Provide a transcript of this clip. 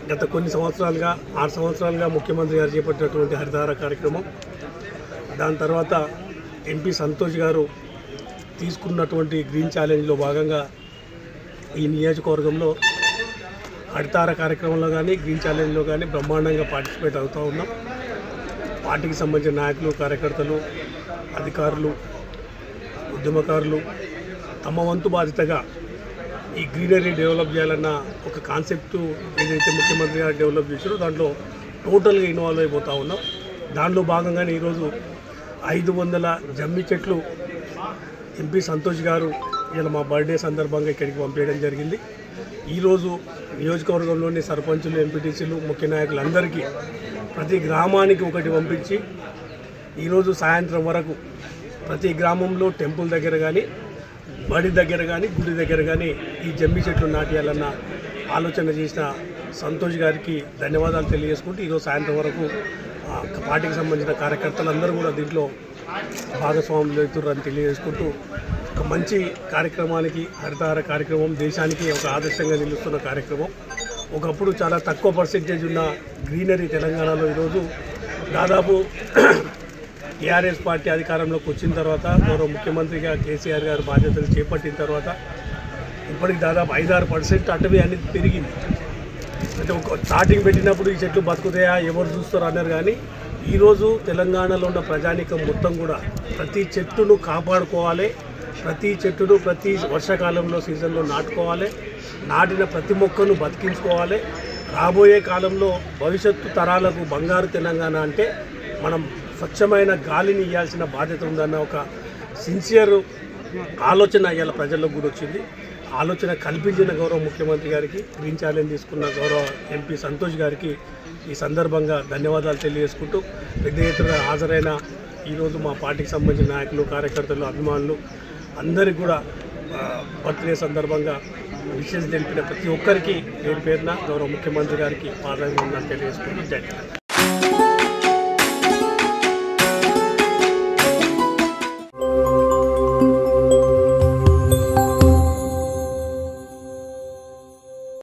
గత కొన్ని సంవత్సరాలుగా ఆరు సంవత్సరాలుగా ముఖ్యమంత్రి గారు చేపట్టినటువంటి హరితహార కార్యక్రమం దాని తర్వాత ఎంపీ సంతోష్ గారు తీసుకున్నటువంటి గ్రీన్ ఛాలెంజ్లో భాగంగా ఈ నియోజకవర్గంలో హరితార కార్యక్రమంలో కానీ గ్రీన్ ఛాలెంజ్లో కానీ బ్రహ్మాండంగా పార్టిసిపేట్ అవుతూ ఉన్నాం పార్టీకి సంబంధించిన నాయకులు కార్యకర్తలు అధికారులు ఉద్యమకారులు తమ వంతు బాధ్యతగా ఈ గ్రీనరీ డెవలప్ చేయాలన్న ఒక కాన్సెప్ట్ ఏదైతే ముఖ్యమంత్రి గారు డెవలప్ చేశారో దాంట్లో టోటల్గా ఇన్వాల్వ్ అయిపోతూ ఉన్నాం దానిలో భాగంగానే ఈరోజు ఐదు వందల జమ్మి చెట్లు ఎంపీ సంతోష్ గారు ఇలా మా బర్త్డే సందర్భంగా ఇక్కడికి పంపించడం జరిగింది ఈరోజు నియోజకవర్గంలోని సర్పంచులు ఎంపీటీసీలు ముఖ్య నాయకులందరికీ ప్రతి గ్రామానికి ఒకటి పంపించి ఈరోజు సాయంత్రం వరకు ప్రతి గ్రామంలో టెంపుల్ దగ్గర కానీ బడి దగ్గర కానీ గుడి దగ్గర కానీ ఈ జమ్మి చెట్లు నాటియాలన్న ఆలోచన చేసిన సంతోష్ గారికి ధన్యవాదాలు తెలియజేసుకుంటూ ఈరోజు సాయంత్రం వరకు ఆ, పార్టీకి సంబంధించిన కార్యకర్తలందరూ కూడా దీంట్లో భాగస్వాములు అవుతారని తెలియజేసుకుంటూ ఒక మంచి కార్యక్రమానికి హరితహార కార్యక్రమం దేశానికి ఒక ఆదర్శంగా నిలుస్తున్న కార్యక్రమం ఒకప్పుడు చాలా తక్కువ పర్సెంటేజ్ ఉన్న గ్రీనరీ తెలంగాణలో ఈరోజు దాదాపు టీఆర్ఎస్ పార్టీ అధికారంలోకి వచ్చిన తర్వాత గౌరవ ముఖ్యమంత్రిగా కేసీఆర్ గారు బాధ్యతలు చేపట్టిన తర్వాత ఇప్పటికి దాదాపు ఐదారు పర్సెంట్ అటవీ అనేది పెరిగింది అంటే ఒక స్టార్టింగ్ పెట్టినప్పుడు ఈ చెట్లు బతుకుతాయా ఎవరు చూస్తారు అన్నారు కానీ ఈరోజు తెలంగాణలో ఉన్న ప్రజానీకం మొత్తం కూడా ప్రతి చెట్టును కాపాడుకోవాలి ప్రతి చెట్టును ప్రతి వర్షాకాలంలో సీజన్లో నాటుకోవాలి నాటిన ప్రతి మొక్కను బతికించుకోవాలి రాబోయే కాలంలో భవిష్యత్తు తరాలకు బంగారు తెలంగాణ అంటే మనం స్వచ్ఛమైన గాలిని ఇవ్వాల్సిన బాధ్యత ఉందన్న ఒక సిన్సియర్ ఆలోచన ఇవాళ ప్రజల్లో కూడా వచ్చింది ఆలోచన కల్పించిన గౌరవ ముఖ్యమంత్రి గారికి గ్రీన్ ఛాలెంజ్ తీసుకున్న గౌరవ ఎంపీ సంతోష్ గారికి ఈ సందర్భంగా ధన్యవాదాలు తెలియజేసుకుంటూ పెద్ద ఎత్తున హాజరైన ఈరోజు మా పార్టీకి సంబంధించిన నాయకులు కార్యకర్తలు అభిమానులు అందరికీ కూడా ఆ, బర్త్డే సందర్భంగా విషెస్ తెలిపిన ప్రతి ఒక్కరికి పేరు పేరున గౌరవ ముఖ్యమంత్రి గారికి పాదాభివందనాలు తెలియజేసుకుంటూ జై హింద్.